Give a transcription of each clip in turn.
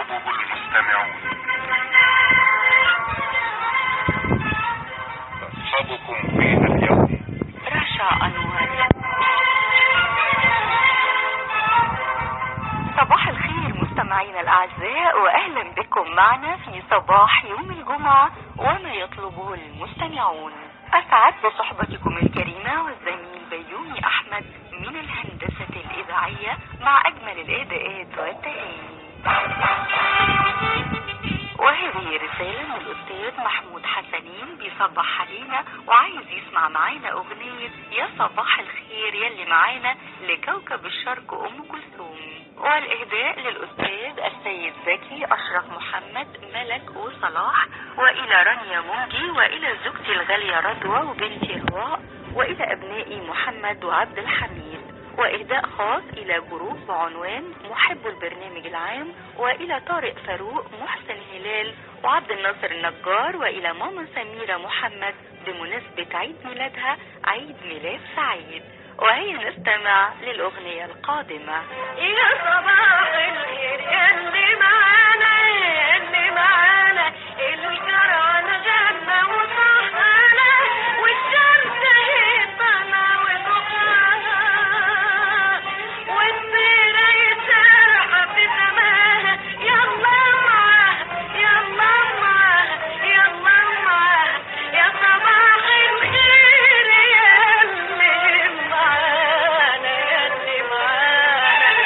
يطلبه المستمعون تصحبكم فيها اليوم رشا أنور صباح الخير مستمعينا الأعزاء وأهلا بكم معنا في صباح يوم الجمعة وما يطلبه المستمعون أسعد بصحبتكم الكريمة والزميل بيومي أحمد من الهندسة الإذاعية مع أجمل الإهداءات والتهاني وهذه رسالة من الأستاذ محمود حسنين بيصبح علينا وعايز يسمع معانا أغنية يا صباح الخير يلي معانا لكوكب الشرق أم كلثوم والإهداء للأستاذ السيد زكي أشرف محمد ملك وصلاح وإلى رانيا منجي وإلى زوجتي الغالية رضوى وبنتي هواء وإلى أبنائي محمد وعبد الحميد وإهداء خاص إلى جروب بعنوان محب البرنامج العام وإلى طارق فاروق محسن هلال وعبد الناصر النجار وإلى ماما سميرة محمد بمناسبة عيد ميلادها عيد ميلاد سعيد وهيا نستمع للأغنية القادمة يا صباح الخير اللي معانا اللي معانا الكرانة جنة وصحانا والشمس هي طالعة وسخانة والسيرة يسرح في سماها يلا معاها يلا معاها يلا معاها يا صباح الخير يا اللي معانا يا اللي معانا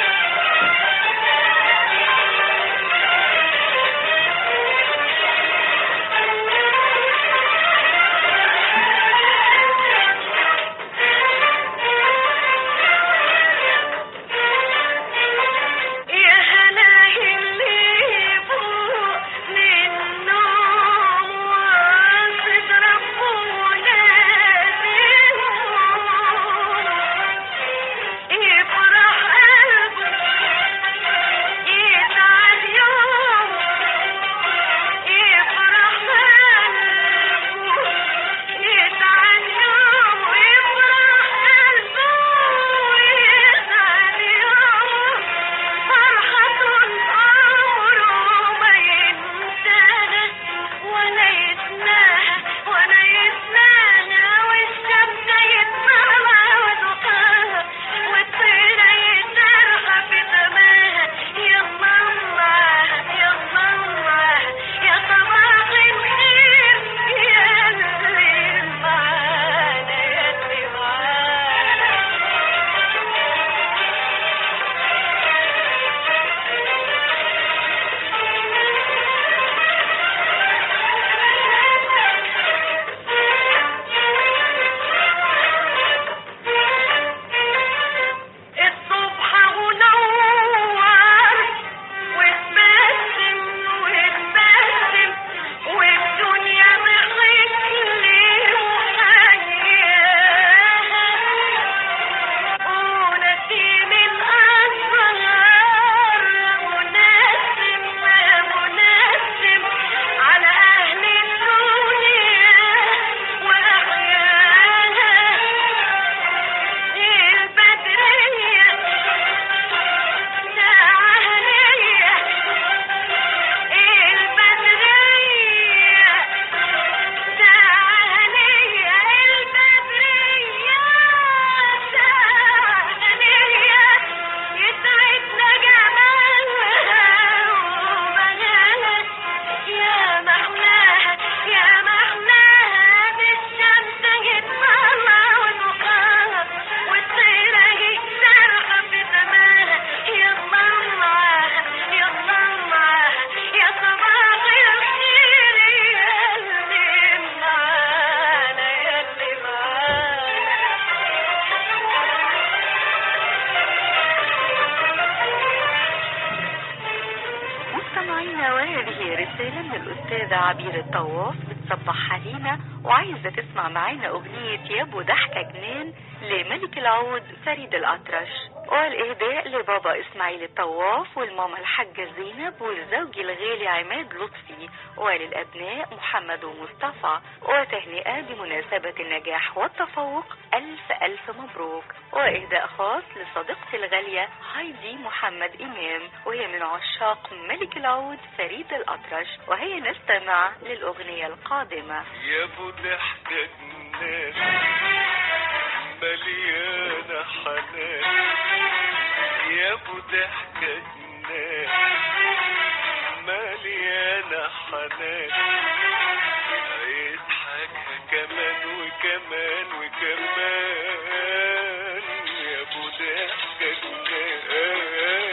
يا هناه اللي فوق للنوم واصد ربنا بالنوم يفرح قلبه يسعد يوم يفرح قلبه يسعد يوم يفرح قلبه يسعد يوم فرحة عمره ما ينساها ولا يتناها ولا يتناها والشمس يتطلع ودقاها والطيرة يترقى في سماها يلا معاها يلا معاها يا صباح الخير يا اللي معانا يا اللي معانا الصبح منور وتبسم وتبسم والدنيا ضحك لي وحياها ونسيم الأزهار منسم منسم على أهل الدنيا وأحياها البدرية ساعهنية البدرية ساعهنية البدرية ساعهنية يسعدنا جمالها وبهاها يا محلاها يا محلاها بالشمس يتطلع ونقاها والطيرة يتسرح في سماها يلا معاها يلا معاها يا صباح الخير يا اللي معانا يا اللي مستمعينا وهذه رسالة من الأستاذة عبير الطواف بتصبح علينا وعايزة تسمع معانا أغنية يا أبو ضحكة جنان لملك العود فريد الأطرش والإهداء لبابا إسماعيل الطواف والماما الحاجة زينب والزوج الغالي عماد لطفي وللأبناء محمد ومصطفى وتهنئة بمناسبة النجاح والتفوق ألف ألف مبروك وإهداء خاص لصديقتي الغالية هايدي محمد إمام وهي من عشاق ملك العود فريد الأطرش وهي نستمع للأغنية القادمة يا ابو ضحكة جنان مليانة حنان يا ابو ضحكة جنان مليانة حنان يضحكها كمان وكمان وكمان يا ابو ضحكة جنان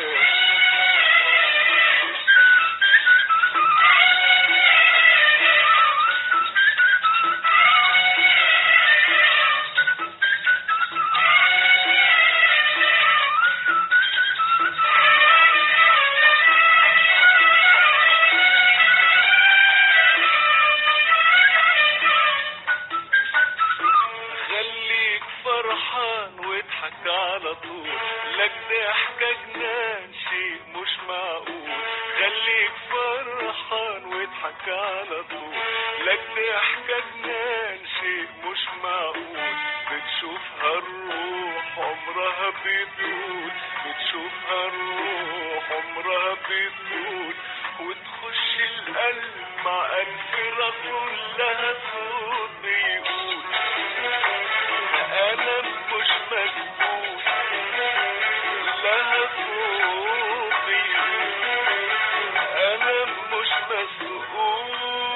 خليك فرحان واضحك على طول لك ضحكة جنان شيء مش معقول خليك فرحان واضحك على طول لك ضحكة جنان شيء مش معقول بتشوفها الروح عمرها بيطول بتشوفها الروح عمرها بيطول وتخش القلب مع ألف رسول لها صوت بيقول انا مش مسؤول لها صوتي انا مش مسؤول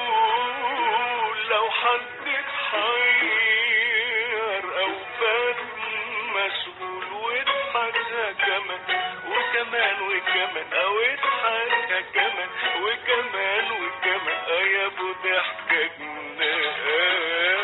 لو حد اتحير او بات مشغول واضحكها كمان وكمان وكمان او اضحكها كمان وكمان وكمان آه يا ابو ضحكة جنان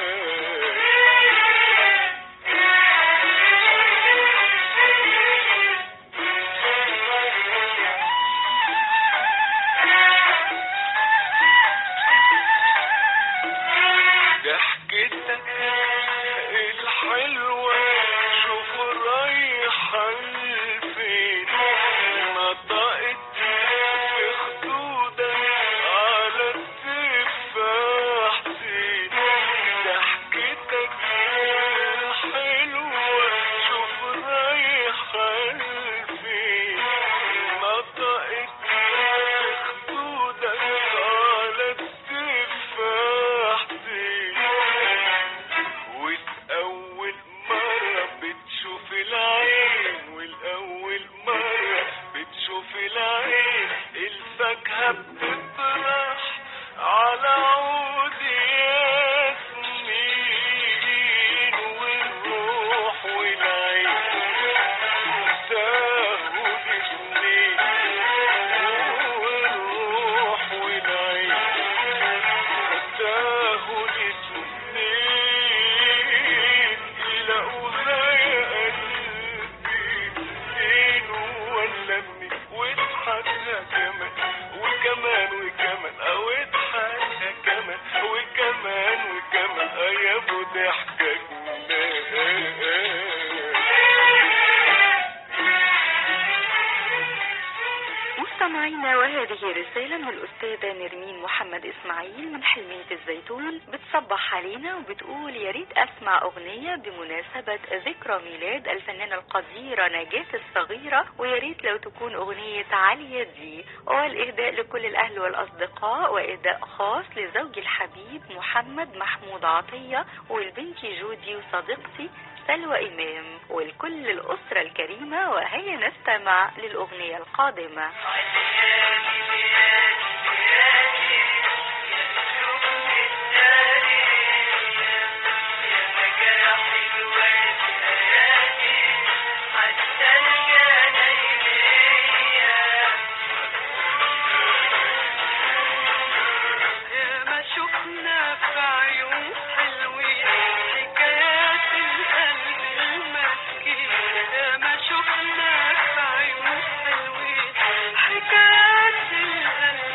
ضحكتك الحلوة شوف رايحة لفين نطقت في خدودك على التفاحتين ضحكتك الحلوة شوف رايحة لفين نطقت في خدودك على التفاحتين والأول مرة بتشوف العين والأول مرة بتشوف العين الفاكهة بتطرح على عود ياسمين والروح والعين تاخد اتنين والروح والعين تاخد اتنين يلاقوها يا قلبي فين ولا منين واضحكها كمان وكمان وكمان او اضحكها كمان وكمان وكمان اه يا ابو ضحكة مستمعينا وهذه رسالة من الأستاذة نرمين محمد إسماعيل من حلمية الزيتون بتصبح علينا وبتقول يا ريت أسمع أغنية بمناسبة ذكرى ميلاد الفنانة القديرة نجاة الصغيرة ويا ريت لو تكون أغنية علي دي والإهداء لكل الأهل والأصدقاء وإهداء خاص لزوجي الحبيب محمد محمود عطية والبنت جودي وصديقتي سلوى إمام ولكل الأسرة الكريمة وهيا نستمع للأغنية القادمة ما شفنا في عيون حلوين حكايات القلب المسكين يا ما شفنا في عيون حلوين حكايات القلب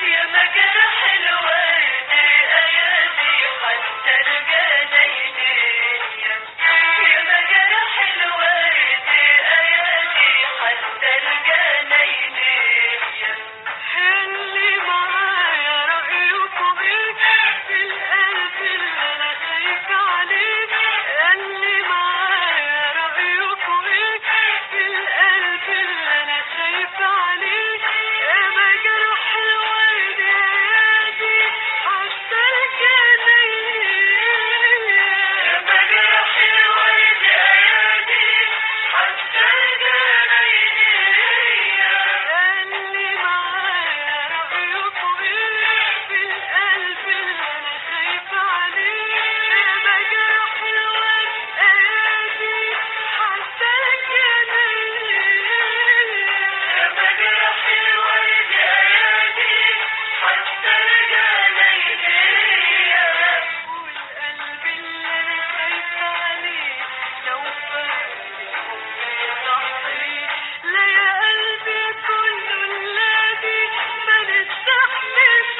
يا مجرح الورد ايادي حتى الجناينية يا مجرح الورد ايادي حتى الجناينية اللي معايا رأيكم ايه في القلب اللي انا خايفة عليه اللي معايا رأيكم ايه في القلب اللي انا خايفة عليه يا مجرح الورد يا يادي حتى الجناية يا مجرح الورد يا يادي حتى الجناية اللي معايا رأيكم ايه في القلب اللي انا خايفة عليه يا مجرح الورد ايادي حتى الجناية يا مجرح الورد ايادي حتى الجناية والقلب اللي انا خايفة عليه لو فاكر صحي لا يا قلبي كله الذي ما نستحملش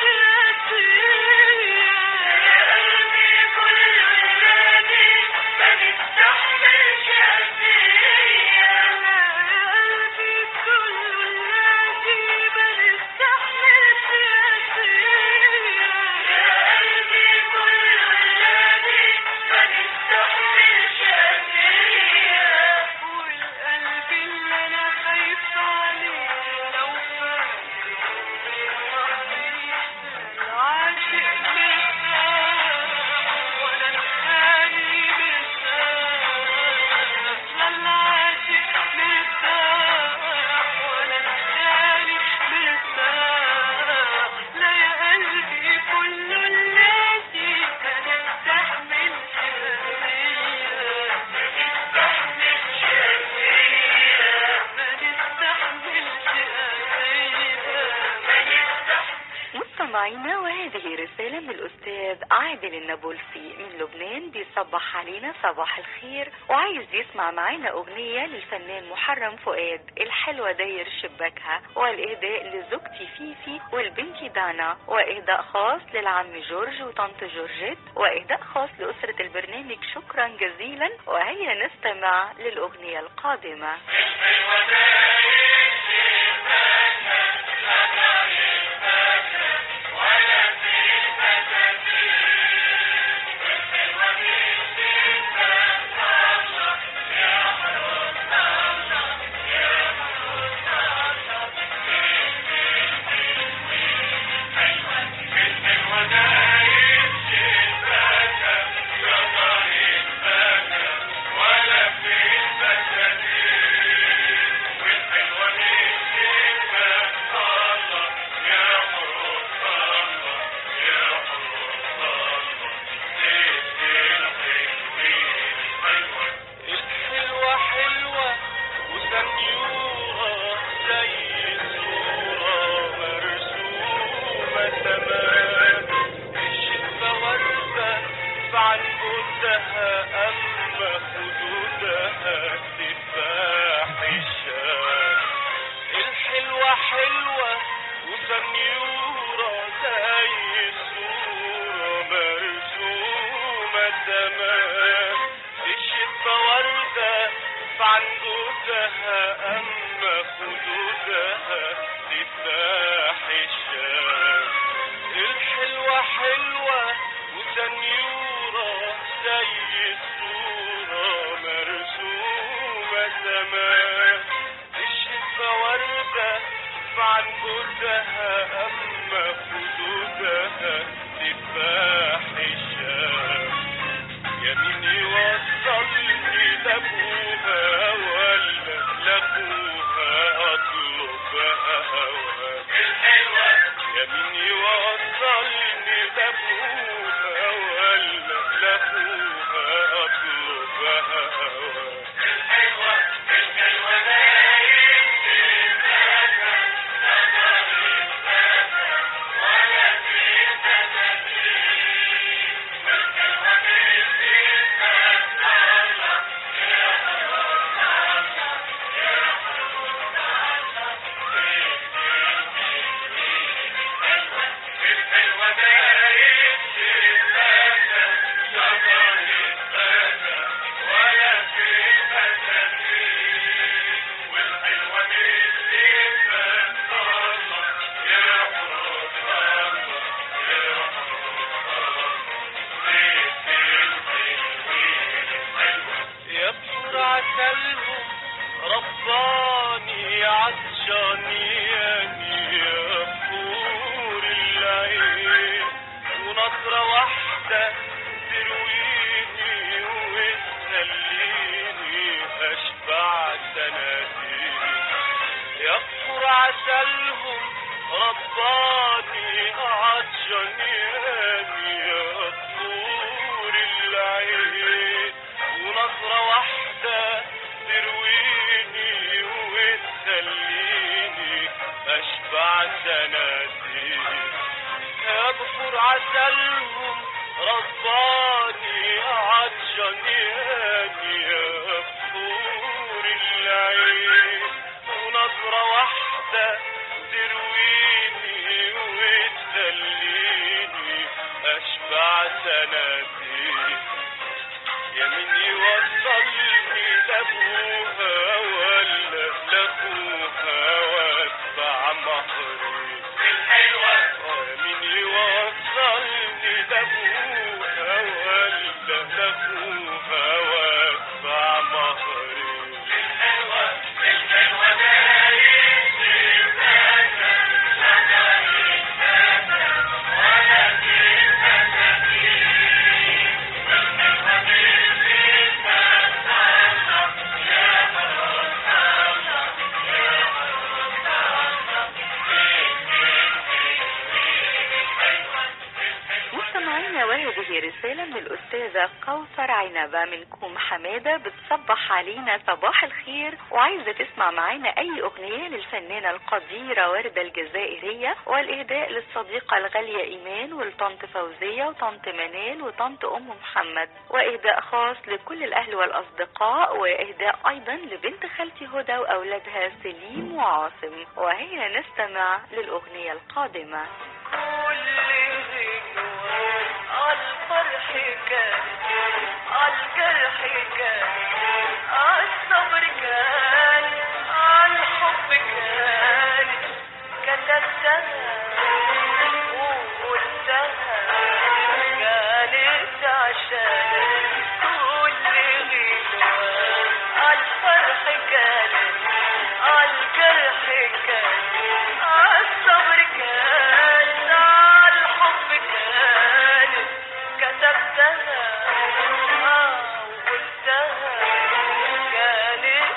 قاسية يا قلبي كله الذي ما نستحملش قاسية يا قلبي كله الذي ما نستحملش قاسية يا قلبي كله الذي ما نستحملش قاسية والقلب اللي انا خايفة عليه لو فاكر العاشق مرتاح ولا الخالي مرتاح لا العاشق مرتاح ولا الخالي مرتاح لا يا قلبي كله الذي ما نستحملش ما نستحملش ما نستحملش ما نستحملش مستمعينا وهذه رسالة من الأستاذ عادل النابلسي من لبنان بيصبح علينا صباح الخير وعايز يسمع معانا أغنية للفنان محرم فؤاد الحلوة داير شباكها والإهداء لزوجتي فيفي والبنت دانا وإهداء خاص للعم جورج وطنط جورجيت وإهداء خاص لأسرة البرنامج شكرا جزيلا وهيا نستمع للأغنية القادمة الحلوة حلوة وسنيورة زي الصورة مرسومة تمام الشفة وردة فعن جدها أما خدودها تفاح الشام الحلوة حلوة وسنيورة زي الصورة مرسومة تمام الشفة وردة فعن جدها أما خدودها تفاح الشام الحلوة حلوة وسنيورة زي الصورة مرسومة تمام الشفة وردة فعن جدها أما خدودها تفاح الشام يمين يوصلني لابوها ولا لابوها اطلبها هواك يمين يوصلني لابوها ولا لابوها اطلبها هواك عسلهم رباني عطشانياني يا طور العين ونظرة واحدة ترويني وتخليني أشبع سنتي يغفر عسلهم رباني عطشانياني يا طور العين ونظرة واحدة ترويني وتخليني أشبع سنتي يا من يوصلني لابوها ولا لابوها واتبع مهري الحلوة يا من يوصلني لابوها ولا لابوها واتبع مهري الحلوة الحلوة دايم مستمعينا وهذه رسالة من الأستاذة كوثر عنبة من كوم حمادة بتصبح علينا صباح الخير وعايزة تسمع معانا أي أغنية للفنانة القديرة وردة الجزائرية والإهداء للصديقة الغالية إيمان والطنط فوزية وطنط منال وطنط أم محمد وإهداء خاص لكل الأهل والأصدقاء وإهداء أيضا لبنت خالتي هدى وأولادها سليم وعاصم وهيا نستمع للأغنية القادمة كل غنوة الفرح كان الجرح كان الصبر كان الحب كان كتبتها وقلتها كانت عشان كل غنوة الفرح كان الجرح كان الصبر كان الحب كان كتبتها آه وقلتها كانت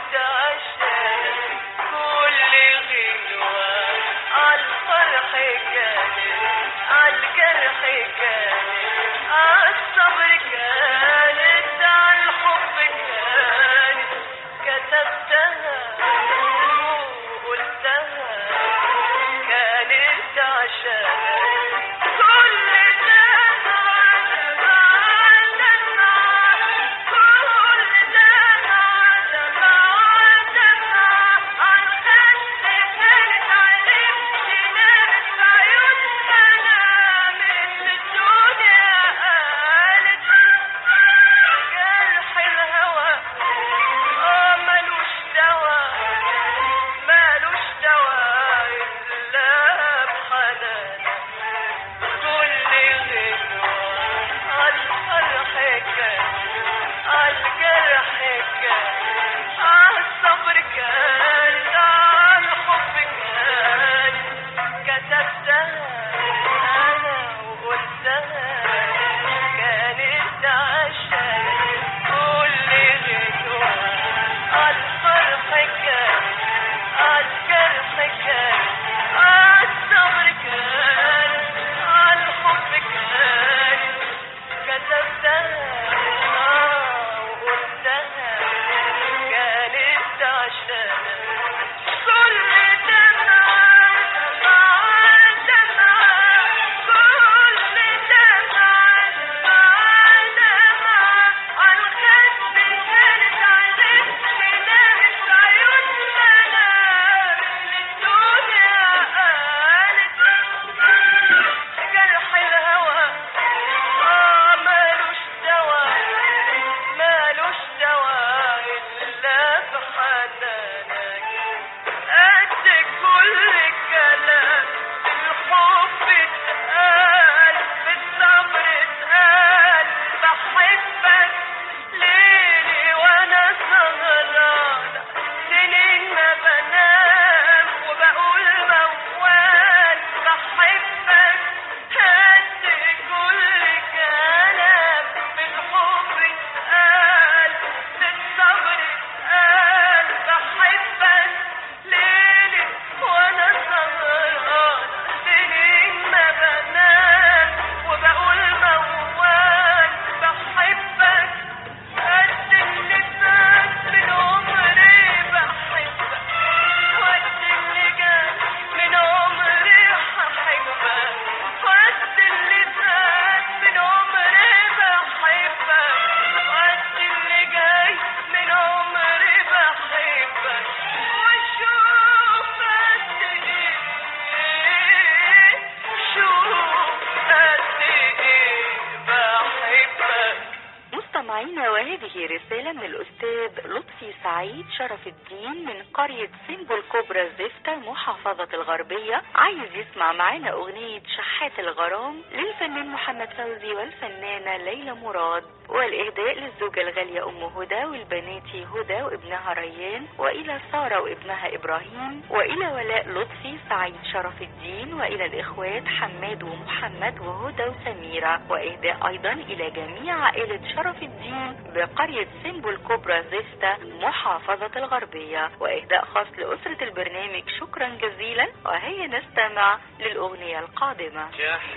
مستمعينا وهذه رسالة من الأستاذ لطفي سعيد شرف الدين من قرية سيمبو الكبرى الزفتة محافظة الغربية عايز يسمع معانا أغنية شحات الغرام للفنان محمد فوزي والفنانة ليلى مراد والإهداء للزوجة الغالية أم هدى والبنات هدى وابنها ريان وإلى سارة وابنها إبراهيم وإلى ولاء لطفي سعيد شرف الدين وإلى الإخوات حماد ومحمد وهدى وسميرة وإهداء أيضا إلى جميع عائلة شرف الدين بقرية سيمبو الكبرى زفتة محافظة الغربية وإهداء خاص لأسرة البرنامج شكرا جزيلا وهيا نستمع للأغنية القادمة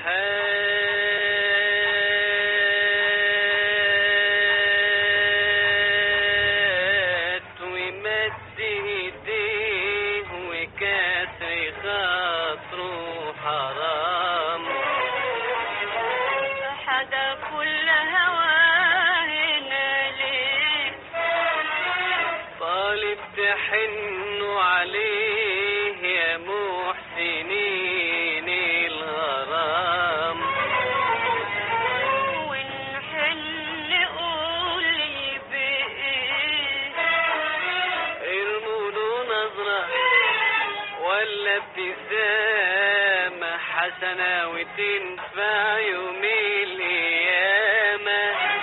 شحات ومد ايديه وكسر خاطره حرام حدا كل هواهنا ليه طالب تحنوا عليه يا محسنين الغرام ونحن قولي بإيه ارموا له نظرة ولا ابتسامة حسنة وتنفع يوم القيامة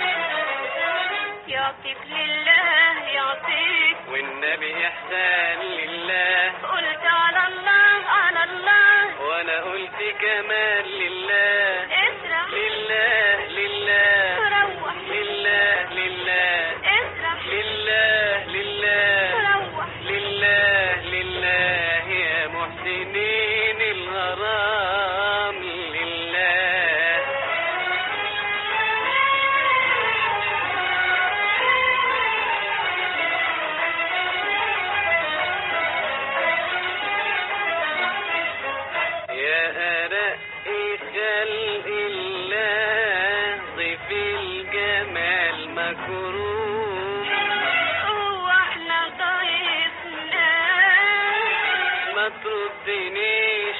يعطيك لله يعطيك والنبي إحسان لله قلت على الله على الله وأنا قلت كمان لله اسرح لله لله روح لله لله اسرح لله لله روح لله لله يا محسنين الغرام لله يا أرق خلق الله ضيف الجمال مكروم هو احنا ضيفنا ما تردنيش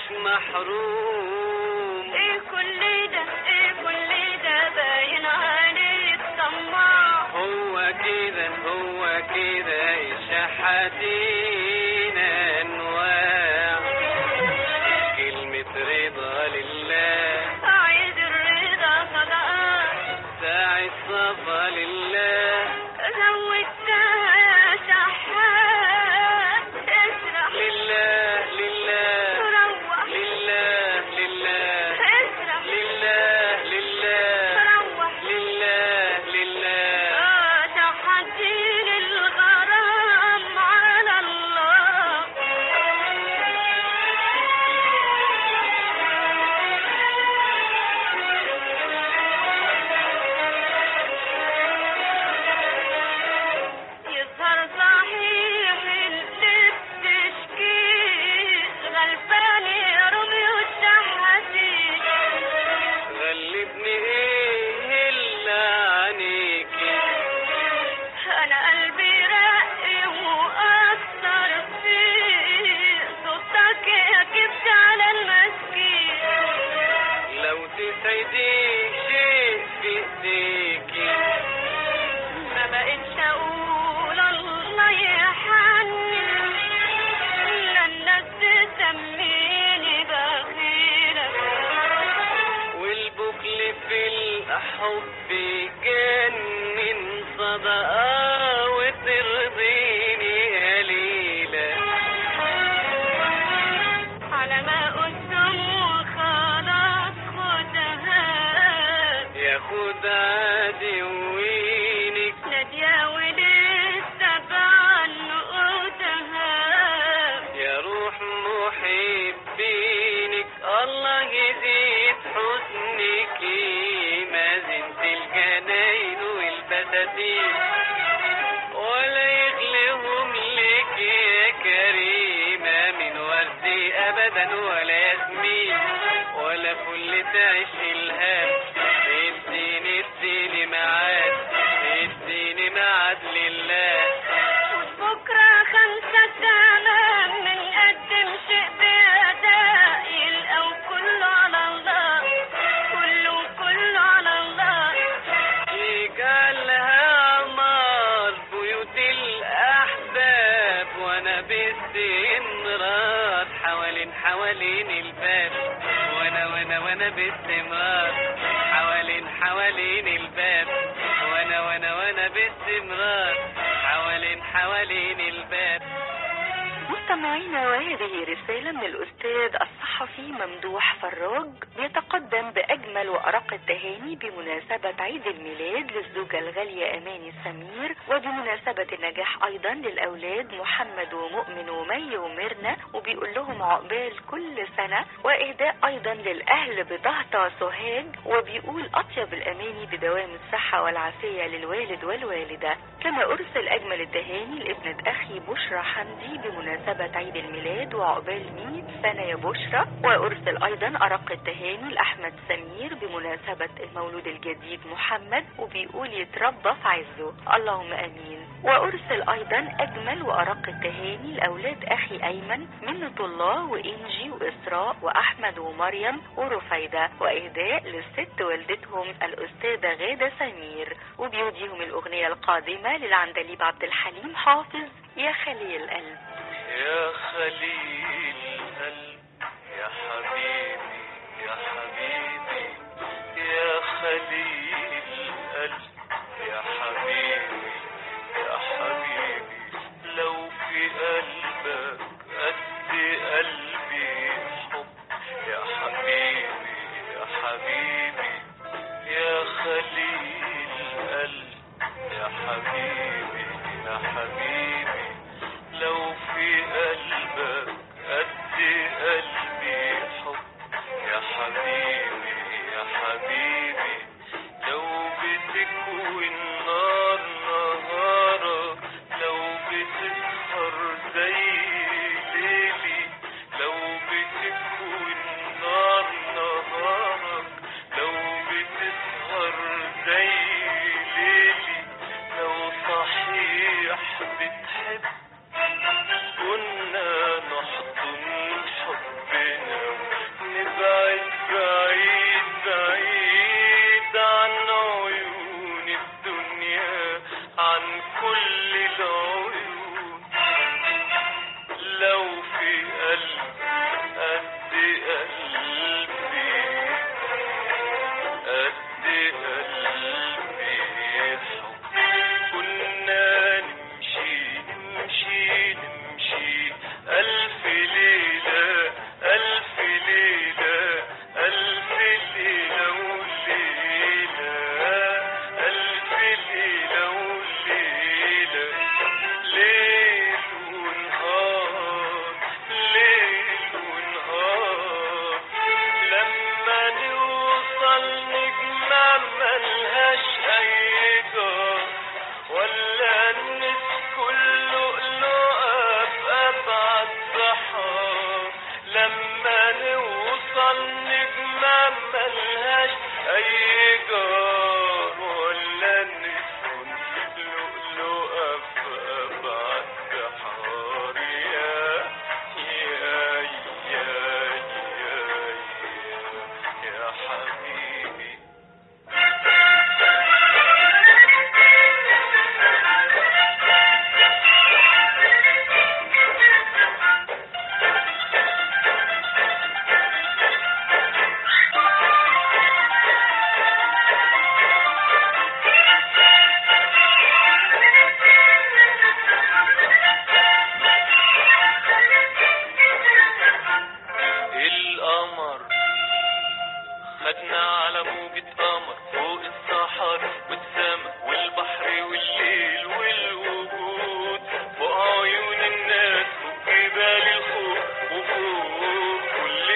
محروم ايه كل ده ايه كل ده باين عليك طماع هو كده هو كده الشحاتين انواع كلمة رضا لله عيد الرضا صدقات ساعة صفا لله زودتها يا شحات اسرح لله لله روح لله لله اسرح لله لله روح لله لله آه، تحدي للغرام على الله يظهر صحيح اللي بتشكيه غلبان يا روميو الشحاتين غلبني ايه الا عنيكي انا قلبي رقي واثر فيه صوتك يا كبت على المسكين لو تسعدي شيء في ايديكي ما بقتش اقول الله يحنن لا الناس تسميني بخيلة والبخل في الحب جنن صدقة وترضيني قليلة على ما قدام وخلاص خدها ياخد عادي وينك نادية ولسه بعنقودها يا روح محبينك الله يزيد حسنك ما زنت الجناين والبساتين ولا يغلهم لك يا كريمة من وردي أبدا ولا ياسمين ولا فل تعيش الهام اديني اديني معاد اديني معاد لله بكرة خمسة تمام من قدم شيء بأداء يلقوا كله على الله كله كله على الله يجعلها وانا وانا باستمرار حوالين حوالين الباب وانا وانا وانا باستمرار حوالين حوالين الباب مستمعينا وهذه رسالة من الأستاذ الصحفي ممدوح فراج بيتقدم بأجمل وأرق التهاني بمناسبة عيد الميلاد للزوجة الغالية أماني سمير وبمناسبة النجاح أيضا للأولاد محمد ومؤمن ومي وميرنا وبيقول لهم عقبال كل سنة وإهداء أيضا للأهل بطهطة سوهاج وبيقول أطيب الأماني بدوام الصحة والعافية للوالد والوالدة كما أرسل أجمل التهاني لابنة أخي بشرى حمدي بمناسبة عيد الميلاد وعقبال 100 سنة يا بشرى وأرسل أيضا أرق التهاني لأحمد سمير بمناسبة المولود الجديد محمد وبيقول يتربى في عزه اللهم أمين وأرسل أيضا أجمل وأرق التهاني لأولاد أخي أيمن منة الله وإنجي وإسراء وأحمد ومريم ورفيدة وإهداء للست والدتهم الأستاذة غادة سمير وبيوديهم الأغنية القادمة للعندليب عبد الحليم حافظ يا خليل القلب يا خليل القلب يا حبيبي يا حبيبي يا خليل القلب يا حبيبي يا حبيبي لو في قلبك قد قلبي حب يا حبيبي يا حبيبي يا خليل القلب يا حبيبي يا حبيبي لو في قلبك قد قلبي حب يا حبيبي يا حبيبي لو بتكوي النار نهارك لو بتسهر زي ليلي لو بتكوي النار نهارك لو بتسهر زي ليلي لو صحيح بتحب كنا نحضن حبنا نبعد بعيد بعيد عن عيون الدنيا عن كل العيون لو في قلب قد قلبي قد قلبي حب كنا نمشي نمشي نمشي ألف ليلة ألف ليلة ألف ليلة وليلة ألف ليلة وليلة ليل ونهار ليل ونهار لما نوصل نجمة ملهاش أي جار ولا نسكن لؤلؤة في أبعد بحار لما نوصل نجمة ملهاش أي جار ولا نسكن لؤلؤة في أبعد بحار يا يا يا يا يا حبيبي القمر خدنا على موجة قمر فوق الصحر والسما والبحر والليل والوجود فوق عيون الناس فوق جبال الخوف وفوق كل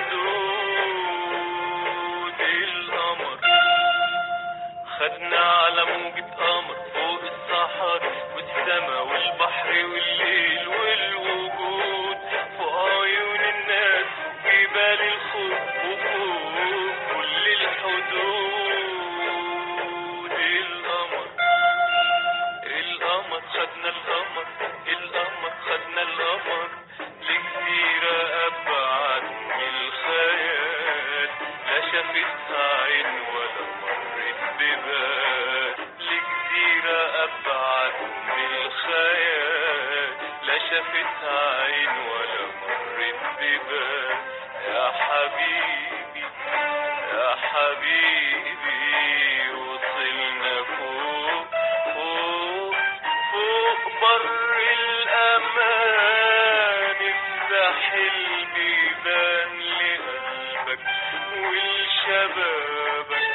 الحدود القمر خدنا على موجة قمر فوق الصحر والسما والبحر والليل والوجود فوق عيون الناس فوق جبال الخوف وفوق كل الحدود القمر القمر خدنا القمر القمر خدنا القمر لجزيرة أبعد من الخيال لا شافتها عين ولا مرت ببال لجزيرة أبعد من الخيال لا شافتها عين ولا مرت ببال يا حبيبي حبيبي وصلنا فوق فوق فوق بر الأمان افتح البيبان لقلبك ولشبابك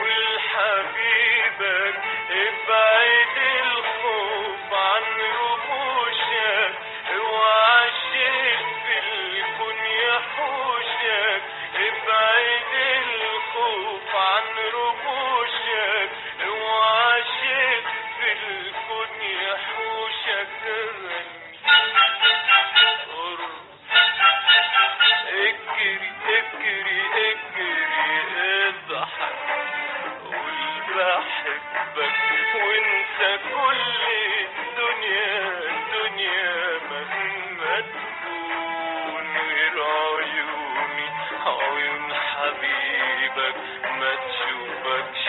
ولحبيبك ابعد الخوف عن رموشك اوعى الشيء في الكون يحوشك ابعد الخوف عن رموشك اوعى الشيء في الكون يحوشك اجري اجري اجري اضحك قول بحبك وانسى كل الدنيا الدنيا مهما تكون غير عيوني عيون حبيبك ما تشوفكش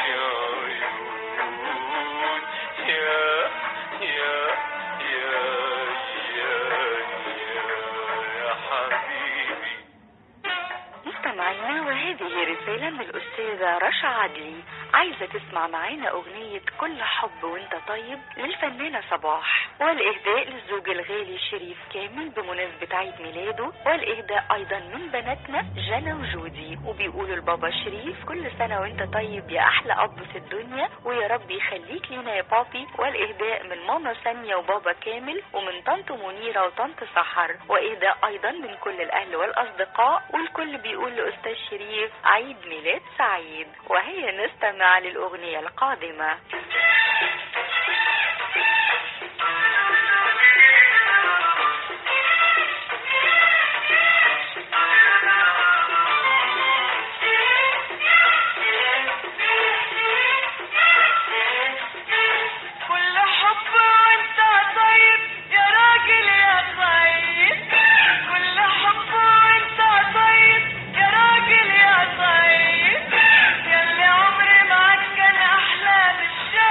عيون يا يا يا يا يا يا حبيبي مستمعينا وهذه رسالة من الأستاذة رشا عدلي عايزة تسمع معانا أغنية كل حب وانت طيب للفنانة صباح والإهداء للزوج الغالي شريف كامل بمناسبة عيد ميلاده والإهداء أيضا من بناتنا جنى وجودي وبيقولوا لبابا شريف كل سنة وانت طيب يا أحلى أب في الدنيا ويا رب يخليك لينا يا بابي والإهداء من ماما سامية وبابا كامل ومن طنط منيرة وطنط سحر وإهداء أيضا من كل الأهل والأصدقاء والكل بيقول لأستاذ شريف عيد ميلاد سعيد وهي نستمع للأغنية القادمة كل حب وانت طيب يا راجل يا طيب كل حب وانت طيب يا راجل يا طيب ياللي عمري معاك كان احلى من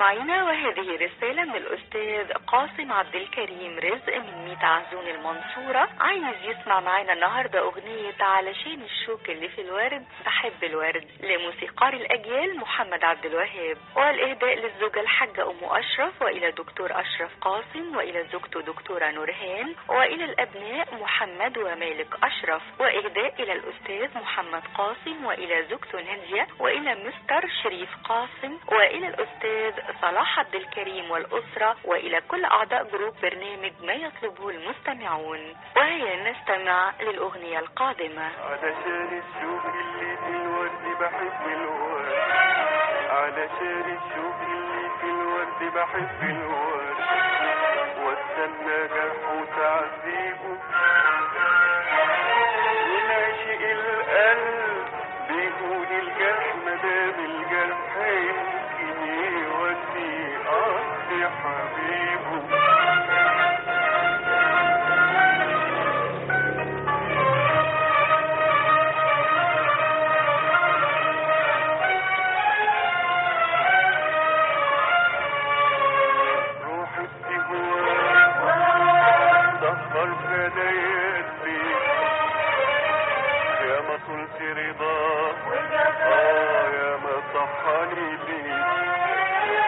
مستمعينا وهذه رسالة من الأستاذ قاسم عبد الكريم رزق من ميت عزون المنصورة عايز يسمع معانا النهاردة أغنية علشان الشوك اللي في الورد بحب الورد لموسيقار الأجيال محمد عبد الوهاب والإهداء للزوجة الحاجة أم أشرف وإلى دكتور أشرف قاسم وإلى زوجته دكتورة نورهان وإلى الأبناء محمد ومالك أشرف وإهداء إلى الأستاذ محمد قاسم وإلى زوجته نادية وإلى مستر شريف قاسم وإلى الأستاذ صلاح عبد الكريم والأسرة وإلى كل أعضاء جروب برنامج ما يطلبه المستمعون وهيا نستمع للأغنية القادمة علشان الشوق اللي في الورد بحب الورد علشان الشوق اللي في الورد بحب الورد واستنى جرح وتعذيبه ونعشق القلب بيهون الجرح مدام الجرح يمكن يودي قصدي حبيبه روح السهوان سهر فداياتي يا ما طلت رضا اه يا ما صحاني بيك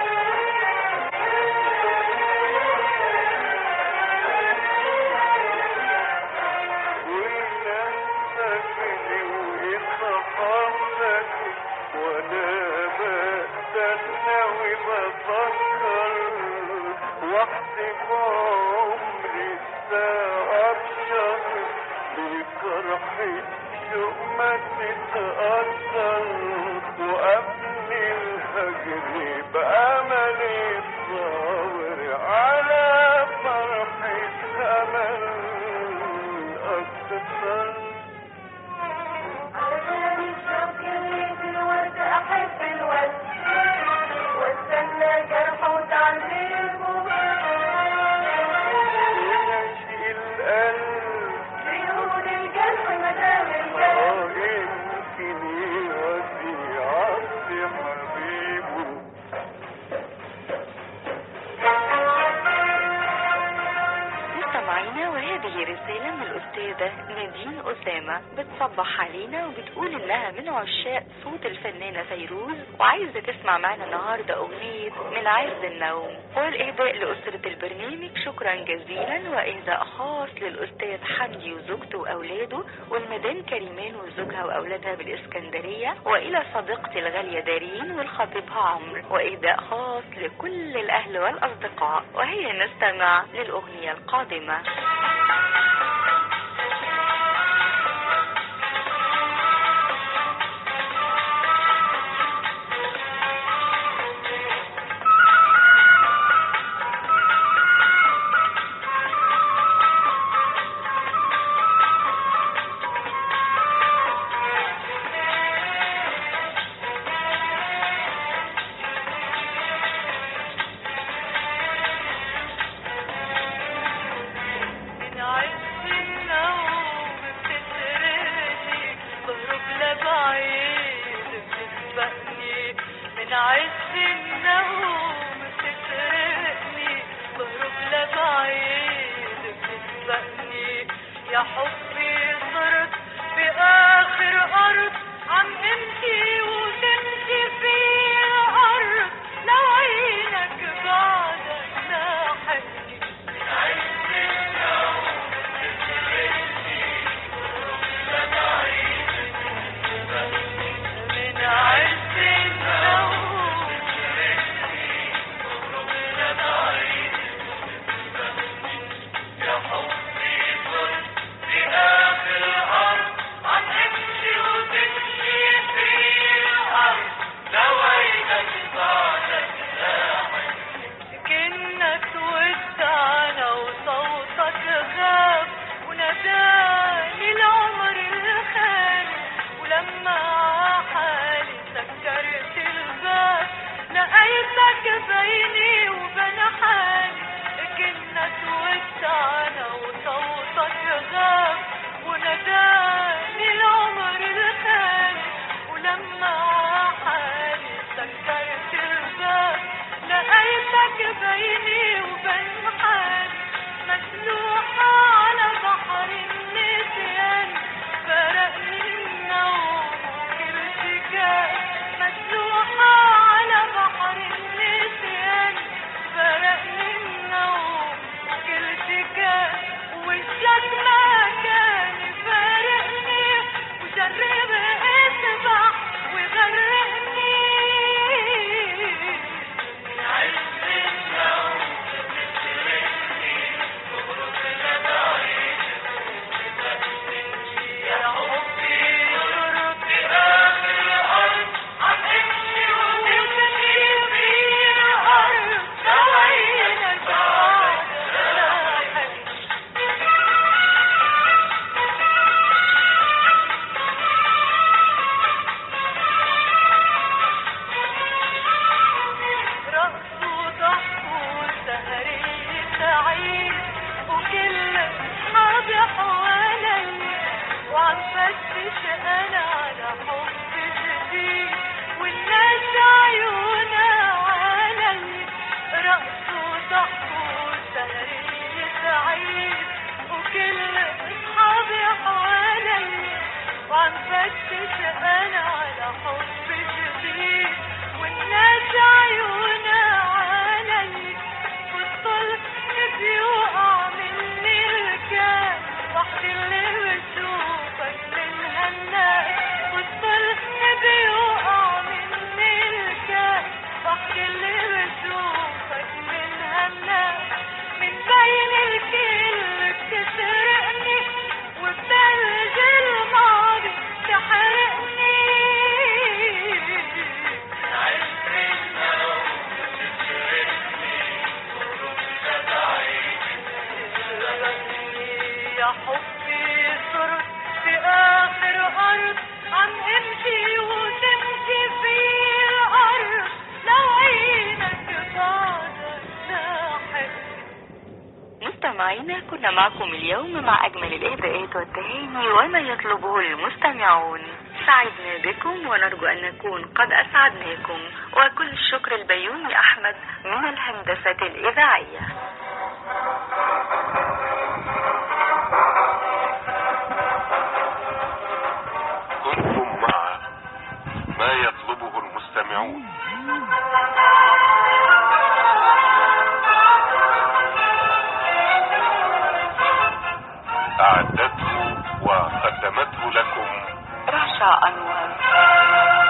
ونفسك لي وإصحابك وانا بستنى وبفكر واحسب عمري الساعة بشهر بفرحة شوق ما تتأثر وقبل الهجر بأمل الصبر على فرحة أمل أكثر علشان الشوق اللي في الورد أحب الورد واستنى جرحه وتعذيبه ونشئ القلب بيهون الجرح مدام الجرح اه يمكن يودي عصي حبيبه مستمعينا وهذه رسالة من الأستاذة نادين أسامة بتصبح علينا وبتقول إنها من عشاق صوت الفنانة فيروز وعايزة تسمع معنا النهاردة أغنية من عز النوم والإهداء لأسرة البرنامج شكرا جزيلا وإهداء خاص للأستاذ حمدي وزوجته وأولاده والمدام كريمان وزوجها وأولادها بالإسكندرية وإلى صديقتي الغالية دارين والخطيبها عمرو وإهداء خاص لكل الأهل والأصدقاء وهي نستمع للأغنية القادمة بفتش انا على حب جديد والناس عيونها علي والطل بيوقع مني الكاس وحدي اللي بشوفك من هالناس والطل بيوقع مني الكاس وحدي اللي بشوفك من هالناس من بين الكل بتسرقني وبثلج الماضي تحرقني يا حبي صرت في آخر أرض عم امشي وتمشي في الأرض لو عينك بعدك لاحق مستمعينا كنا معكم اليوم مع أجمل الإهداءات والتهاني وما يطلبه المستمعون سعدنا بكم ونرجو أن نكون قد أسعدناكم وكل الشكر البيومي أحمد من الهندسة الإذاعية كنتم مع ما يطلبه المستمعون أعدته وقدمته لكم رشا أنور